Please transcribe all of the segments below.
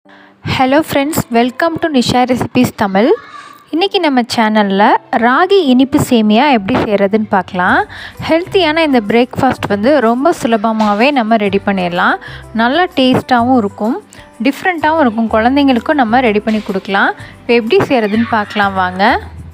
hello friends welcome to Nisha recipes Tamil இன்றைக்கி நம்ம சேனலில் ராகி இனிப்பு சேமியா எப்படி செய்கிறதுன்னு பார்க்கலாம் ஹெல்த்தியான இந்த பிரேக்ஃபாஸ்ட் வந்து ரொம்ப சுலபமாகவே நம்ம ரெடி பண்ணிடலாம் நல்லா டேஸ்ட்டாகவும் இருக்கும் டிஃப்ரெண்ட்டாகவும் இருக்கும் குழந்தைங்களுக்கும் நம்ம ரெடி பண்ணி கொடுக்கலாம் இப்போ எப்படி செய்கிறதுன்னு பார்க்கலாம் வாங்க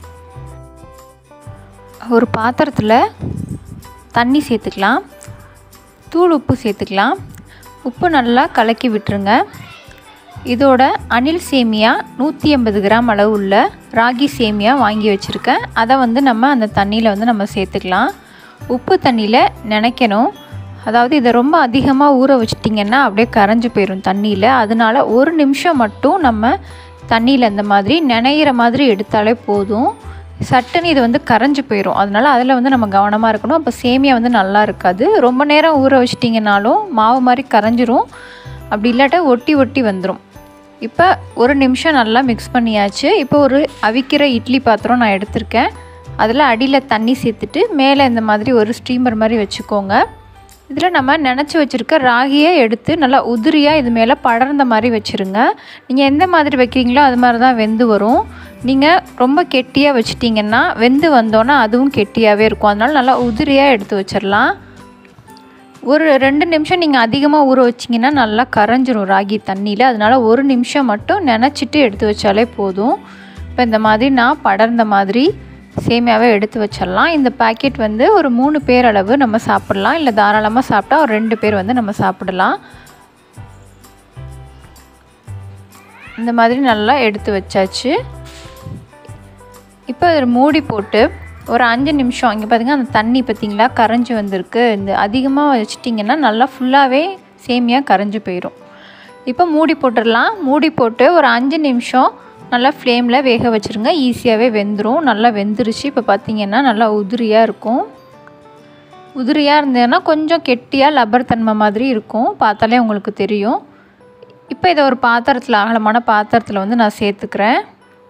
ஒரு பாத்திரத்தில் தண்ணி சேர்த்துக்கலாம் தூள் உப்பு சேர்த்துக்கலாம் உப்பு நல்லா கலக்கி விட்டுருங்க இதோட அணில் சேமியா நூற்றி எண்பது கிராம் அளவு உள்ள ராகி சேமியா வாங்கி வச்சுருக்கேன் அதை வந்து நம்ம அந்த தண்ணியில் வந்து நம்ம சேர்த்துக்கலாம் உப்பு தண்ணியில் நினைக்கணும் அதாவது இதை ரொம்ப அதிகமாக ஊற வச்சிட்டிங்கன்னா அப்படியே கரைஞ்சி போயிடும் தண்ணியில் அதனால் ஒரு நிமிஷம் மட்டும் நம்ம தண்ணியில் இந்த மாதிரி நினைகிற மாதிரி எடுத்தாலே போதும் சட்டுன்னு இது வந்து கரைஞ்சி போயிடும் அதனால் அதில் வந்து நம்ம கவனமாக இருக்கணும் அப்போ சேமியா வந்து நல்லா இருக்காது ரொம்ப நேரம் ஊற வச்சிட்டிங்கனாலும் மாவு மாதிரி கரைஞ்சிரும் அப்படி இல்லாட்டா ஒட்டி ஒட்டி வந்துடும் இப்போ ஒரு நிமிஷம் நல்லா மிக்ஸ் பண்ணியாச்சு இப்போ ஒரு அவிக்கிற இட்லி பாத்திரம் நான் எடுத்திருக்கேன் அதில் அடியில் தண்ணி சேர்த்துட்டு மேலே இந்த மாதிரி ஒரு ஸ்டீமர் மாதிரி வச்சுக்கோங்க இதில் நம்ம நினச்சி வச்சுருக்க ராகியை எடுத்து நல்லா உதிரியாக இது மேலே படர்ந்த மாதிரி வச்சுருங்க நீங்கள் எந்த மாதிரி வைக்கிறீங்களோ அது மாதிரி தான் வெந்து வரும் நீங்கள் ரொம்ப கெட்டியாக வச்சிட்டிங்கன்னா வெந்து வந்தோன்னா அதுவும் கெட்டியாகவே இருக்கும் அதனால் நல்லா உதிரியாக எடுத்து வச்சிடலாம் ஒரு ரெண்டு நிமிஷம் நீங்கள் அதிகமாக ஊற வச்சிங்கன்னா நல்லா கரைஞ்சிரும் ராகி தண்ணியில் அதனால் ஒரு நிமிஷம் மட்டும் நினச்சிட்டு எடுத்து வச்சாலே போதும் இப்போ இந்த மாதிரி நான் படர்ந்த மாதிரி சேமியாவை எடுத்து வச்சிடலாம் இந்த பேக்கெட் வந்து ஒரு மூணு பேர் அளவு நம்ம சாப்பிட்லாம் இல்லை தாராளமாக சாப்பிட்டா ஒரு ரெண்டு பேர் வந்து நம்ம சாப்பிடலாம் இந்த மாதிரி நல்லா எடுத்து வச்சாச்சு இப்போ மூடி போட்டு ஒரு அஞ்சு நிமிஷம் இங்கே பார்த்திங்கன்னா அந்த தண்ணி பார்த்திங்களா கரைஞ்சி வந்திருக்கு இந்த அதிகமாக வச்சிட்டிங்கன்னா நல்லா ஃபுல்லாகவே சேமியாக கரைஞ்சி போயிடும் இப்போ மூடி போட்டுடலாம் மூடி போட்டு ஒரு அஞ்சு நிமிஷம் நல்லா ஃப்ளேமில் வேக வச்சுருங்க ஈஸியாகவே வெந்துடும் நல்லா வெந்துருச்சு இப்போ பார்த்திங்கன்னா நல்லா உதிரியாக இருக்கும் உதிரியாக இருந்ததுன்னா கொஞ்சம் கெட்டியாக லப்பர் தன்மை மாதிரி இருக்கும் பார்த்தாலே உங்களுக்கு தெரியும் இப்போ இதை ஒரு பாத்திரத்தில் அகலமான பாத்திரத்தில் வந்து நான் சேர்த்துக்கிறேன்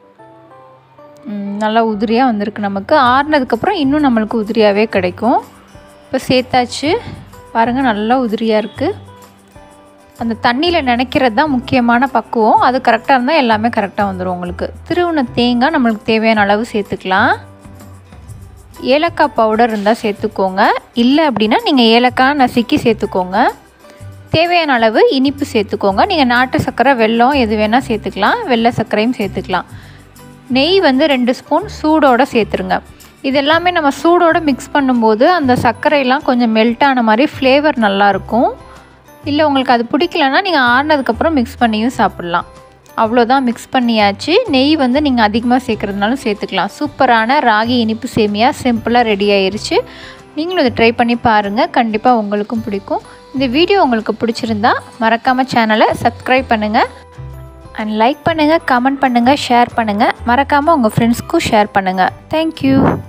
நல்லா உதிரியாக வந்திருக்கு நமக்கு ஆறுனதுக்கப்புறம் இன்னும் நம்மளுக்கு உதிரியாகவே கிடைக்கும் இப்போ சேர்த்தாச்சு பாருங்கள் நல்லா உதிரியாக இருக்குது அந்த தண்ணியில் நினைக்கிறது தான் முக்கியமான பக்குவம் அது கரெக்டாக இருந்தால் எல்லாமே கரெக்டாக வந்துடும் உங்களுக்கு திருவுண தேங்காய் நம்மளுக்கு தேவையான அளவு சேர்த்துக்கலாம் ஏலக்காய் பவுடர் இருந்தால் சேர்த்துக்கோங்க இல்லை அப்படின்னா நீங்கள் ஏலக்காய் நசுக்கி சேர்த்துக்கோங்க தேவையான அளவு இனிப்பு சேர்த்துக்கோங்க நீங்கள் நாட்டு சர்க்கரை வெல்லம் எது வேணால் சேர்த்துக்கலாம் வெள்ளை சர்க்கரையும் சேர்த்துக்கலாம் நெய் வந்து ரெண்டு ஸ்பூன் சூடோடு சேர்த்துருங்க இது எல்லாமே நம்ம சூடோடு மிக்ஸ் பண்ணும்போது அந்த சர்க்கரையெல்லாம் கொஞ்சம் மெல்ட் ஆன மாதிரி ஃப்ளேவர் நல்லாயிருக்கும் இல்லை உங்களுக்கு அது பிடிக்கலன்னா நீங்கள் ஆறுனதுக்கப்புறம் மிக்ஸ் பண்ணியும் சாப்பிட்லாம் அவ்வளோதான் மிக்ஸ் பண்ணியாச்சு நெய் வந்து நீங்கள் அதிகமாக சேர்க்குறதுனாலும் சேர்த்துக்கலாம் சூப்பரான ராகி இனிப்பு சேமியா சிம்பிளாக ரெடி ஆயிருச்சு நீங்களும் இதை ட்ரை பண்ணி பாருங்கள் கண்டிப்பாக உங்களுக்கும் பிடிக்கும் இந்த வீடியோ உங்களுக்கு பிடிச்சிருந்தா மறக்காமல் சேனலை சப்ஸ்கிரைப் பண்ணுங்கள் அண்ட் லைக் பண்ணுங்கள் கமெண்ட் பண்ணுங்கள் ஷேர் பண்ணுங்கள் மறக்காமல் உங்கள் ஃப்ரெண்ட்ஸ்க்கும் ஷேர் பண்ணுங்கள் தேங்க்யூ